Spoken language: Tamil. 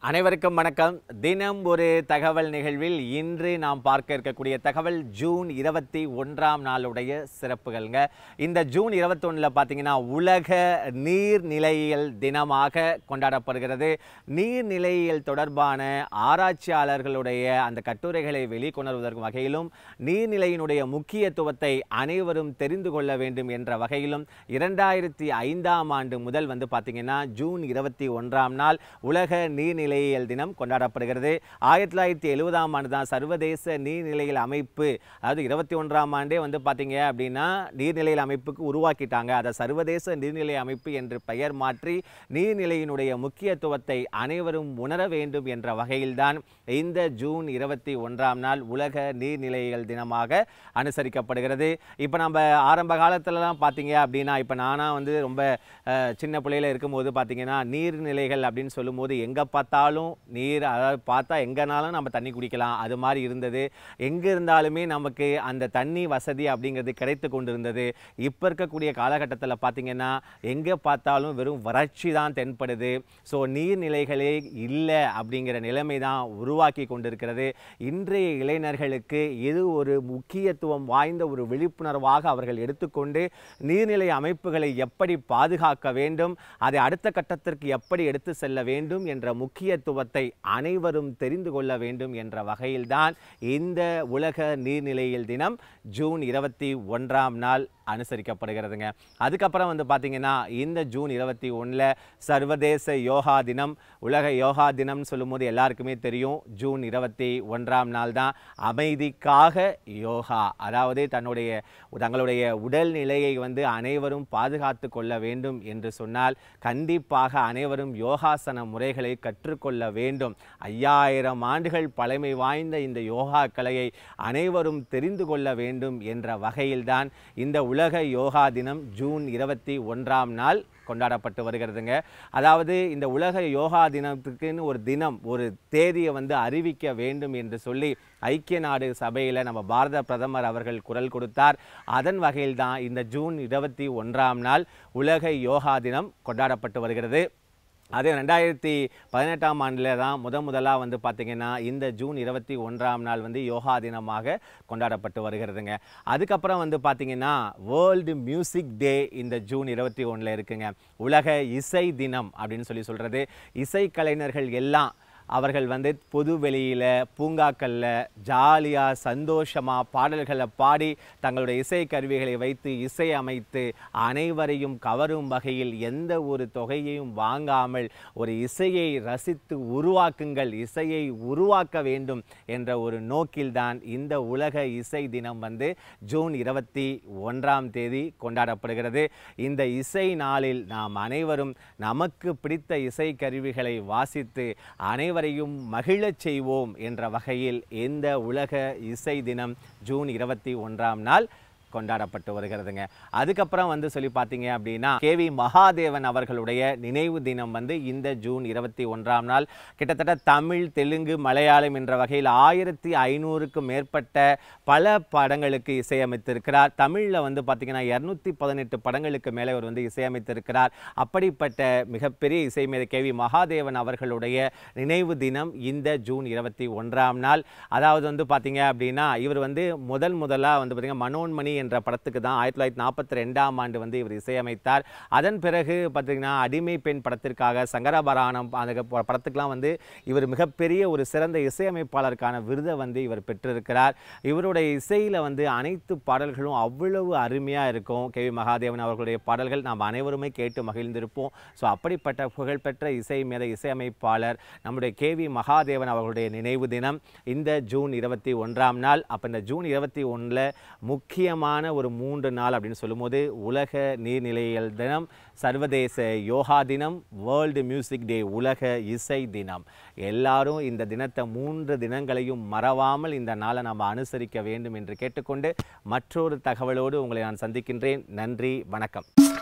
அனைவருக்கும் வணக்கம் தினம் ஒரு தகவல் நிகழ்வில் இன்று நாம் பார்க்க இருக்கக்கூடிய தகவல் ஜூன் இருபத்தி ஒன்றாம் நாளுடைய சிறப்புகள்ங்க இந்த ஜூன் இருபத்தொன்னில் பார்த்தீங்கன்னா உலக நீர்நிலையியல் தினமாக கொண்டாடப்படுகிறது நீர்நிலையியல் தொடர்பான ஆராய்ச்சியாளர்களுடைய அந்த கட்டுரைகளை வெளிக்கொணர்வதற்கு வகையிலும் நீர்நிலையினுடைய முக்கியத்துவத்தை அனைவரும் தெரிந்து கொள்ள வேண்டும் என்ற வகையிலும் இரண்டாயிரத்தி ஐந்தாம் ஆண்டு முதல் வந்து பார்த்தீங்கன்னா ஜூன் இருபத்தி ஒன்றாம் நாள் உலக நீர்நிலையியல் தினம் கொண்டாடப்படுகிறது ஆயிரத்தி தொள்ளாயிரத்தி எழுபதாம் ஆண்டு தான் சர்வதேச நீர்நிலையியல் அமைப்பு அதாவது இருபத்தி ஒன்றாம் ஆண்டே வந்து பார்த்தீங்க அப்படின்னா நீர்நிலையியல் அமைப்புக்கு உருவாக்கிட்டாங்க அதை சர்வதேச நீர்நிலை அமைப்பு என்று பெயர் மாற்றி நீர்நிலையினுடைய முக்கியத்துவத்தை அனைவரும் உணர வேண்டும் என்ற வகையில்தான் இந்த ஜூன் இருபத்தி ஒன்றாம் நாள் உலக நீர்நிலையியல் தினமாக அனுசரிக்கப்படுகிறது இப்போ நம்ம ஆரம்ப காலத்துலலாம் பார்த்தீங்க அப்படின்னா இப்போ நானாக வந்து ரொம்ப அஹ், சின்ன பிள்ளையில இருக்கும்போது பார்த்தீங்கன்னா நீர்நிலைகள் அப்படின்னு சொல்லும்போது எங்கே பார்த்தாலும் நீர் அதாவது பார்த்தா எங்கேனாலும் நம்ம தண்ணி குடிக்கலாம் அது மாதிரி இருந்தது எங்கே இருந்தாலுமே நமக்கு அந்த தண்ணி வசதி அப்படிங்கிறது கிடைத்து கொண்டு இருந்தது இப்போ இருக்கக்கூடிய காலகட்டத்தில் பார்த்தீங்கன்னா எங்கே பார்த்தாலும் வெறும் வறட்சி தான் தென்படுது ஸோ நீர்நிலைகளே இல்லை அப்படிங்கிற நிலைமை தான் உருவாக்கி கொண்டிருக்கிறது இன்றைய இளைஞர்களுக்கு இது ஒரு முக்கியத்துவம் வாய்ந்த ஒரு விழிப்புணர்வாக அவர்கள் எடுத்துக்கொண்டு நீர்நிலை அமைப்புகளை எப்படி பாதுகாக்க வேண்டும் அதை அடுத்த கட்டத்திற்கு எப்படி எடுத்து செல்ல வேண்டும் என்ற முக்கியத்துவத்தை அனைவரும் தெரிந்து கொள்ள வேண்டும் என்ற வகையில்தான் இந்த உலக நீர்நிலையியல் தினம் ஜூன் இருபத்தி ஒன்றாம் நாள் அனுசரிக்கப்படுகிறதுங்க அதுக்கப்புறம் வந்து பார்த்தீங்கன்னா இந்த ஜூன் இருபத்தி ஒன்றில் சர்வதேச யோகா தினம் உலக யோகா தினம்னு சொல்லும்போது எல்லாருக்குமே தெரியும் ஜூன் இருபத்தி ஒன்றாம் நாள் தான் அமைதிக்காக யோகா அதாவது தன்னுடைய தங்களுடைய உடல் நிலையை வந்து அனைவரும் பாதுகாத்து கொள்ள வேண்டும் என்று சொன்னால் கண்டிப்பாக அனைவரும் யோகாசன முறைகளை கற்றுக்கொள்ள வேண்டும் ஐயாயிரம் ஆண்டுகள் பழமை வாய்ந்த இந்த யோகா கலையை அனைவரும் தெரிந்து கொள்ள வேண்டும் என்ற வகையில்தான் இந்த உலக யோகா தினம் ஜூன் இருபத்தி ஒன்றாம் நாள் கொண்டாடப்பட்டு வருகிறதுங்க அதாவது இந்த உலக யோகா தினத்துக்குன்னு ஒரு தினம் ஒரு தேதியை வந்து அறிவிக்க வேண்டும் என்று சொல்லி ஐக்கிய நாடு சபையில் நம்ம பாரத பிரதமர் அவர்கள் குரல் கொடுத்தார் அதன் வகையில் தான் இந்த ஜூன் இருபத்தி ஒன்றாம் நாள் உலக யோகா தினம் கொண்டாடப்பட்டு வருகிறது அது ரெண்டாயிரத்தி பதினெட்டாம் ஆண்டில் தான் முத முதலாக வந்து பார்த்திங்கன்னா இந்த ஜூன் இருபத்தி ஒன்றாம் நாள் வந்து யோகா தினமாக கொண்டாடப்பட்டு வருகிறதுங்க அதுக்கப்புறம் வந்து பார்த்திங்கன்னா வேர்ல்டு மியூசிக் டே இந்த ஜூன் இருபத்தி ஒன்றில் இருக்குங்க உலக இசை தினம் அப்படின்னு சொல்லி சொல்கிறது இசைக்கலைஞர்கள் எல்லாம் அவர்கள் வந்து பொது வெளியில் பூங்காக்களில் ஜாலியாக சந்தோஷமாக பாடல்களை பாடி தங்களுடைய இசை கருவிகளை வைத்து இசை அமைத்து அனைவரையும் கவரும் வகையில் எந்த ஒரு தொகையையும் வாங்காமல் ஒரு இசையை ரசித்து உருவாக்குங்கள் இசையை உருவாக்க வேண்டும் என்ற ஒரு நோக்கில்தான் இந்த உலக இசை தினம் வந்து ஜூன் இருபத்தி ஒன்றாம் தேதி கொண்டாடப்படுகிறது இந்த இசை நாளில் நாம் அனைவரும் நமக்கு பிடித்த இசை கருவிகளை வாசித்து அனைவரையும் மகிழச் செய்வோம் என்ற வகையில் இந்த உலக இசை தினம் ஜூன் இருபத்தி ஒன்றாம் நாள் கொண்டாடப்பட்டு வருகிறதுங்க அதுக்கப்புறம் வந்து சொல்லி பார்த்தீங்க அப்படின்னா கேவி மகாதேவன் அவர்களுடைய நினைவு தினம் வந்து இந்த ஜூன் இருபத்தி ஒன்றாம் நாள் கிட்டத்தட்ட தமிழ் தெலுங்கு மலையாளம் என்ற வகையில் ஆயிரத்தி ஐநூறுக்கும் மேற்பட்ட பல படங்களுக்கு இசையமைத்திருக்கிறார் தமிழில் வந்து பார்த்தீங்கன்னா இரநூத்தி பதினெட்டு படங்களுக்கு மேலே அவர் வந்து இசையமைத்திருக்கிறார் அப்படிப்பட்ட மிகப்பெரிய இசைமேதை கேவி மகாதேவன் அவர்களுடைய நினைவு தினம் இந்த ஜூன் இருபத்தி ஒன்றாம் நாள் அதாவது வந்து பார்த்தீங்க அப்படின்னா இவர் வந்து முதல் முதலாக வந்து பார்த்தீங்கன்னா மனோன்மணி என்ற படத்துக்கு தான் ஆயிரத்தி தொள்ளாயிரத்தி நாற்பத்தி ரெண்டாம் ஆண்டு வந்து இவர் இசையமைத்தார் அதன் பிறகு பார்த்தீங்கன்னா அடிமை பெண் படத்திற்காக சங்கரபராணம் அந்த ப- படத்துக்கெலாம் வந்து இவர் மிகப்பெரிய ஒரு சிறந்த இசையமைப்பாளருக்கான விருதை வந்து இவர் பெற்றிருக்கிறார் இவருடைய இசையில் வந்து அனைத்து பாடல்களும் அவ்வளவு அருமையாக இருக்கும் கே வி மகாதேவன் அவர்களுடைய பாடல்கள் நாம் அனைவருமே கேட்டு மகிழ்ந்திருப்போம் ஸோ அப்படிப்பட்ட புகழ்பெற்ற இசை மேத இசையமைப்பாளர் நம்முடைய கே வி மகாதேவன் அவர்களுடைய நினைவு தினம் இந்த ஜூன் இருபத்தி ஒன்றாம் நாள் அப்போ இந்த ஜூன் இருபத்தி ஒன்றில் முக்கியமான ஒரு மூன்று நாள் அப்படின்னு சொல்லும்போது உலக நீர்நிலையியல் தினம் சர்வதேச யோகா தினம் வேர்ல்டு மியூசிக் டே உலக இசை தினம் எல்லாரும் இந்த தினத்தை மூன்று தினங்களையும் மறவாமல் இந்த நாளை நாம் அனுசரிக்க வேண்டும் என்று கேட்டுக்கொண்டு மற்றொரு தகவலோடு உங்களை நான் சந்திக்கின்றேன் நன்றி வணக்கம்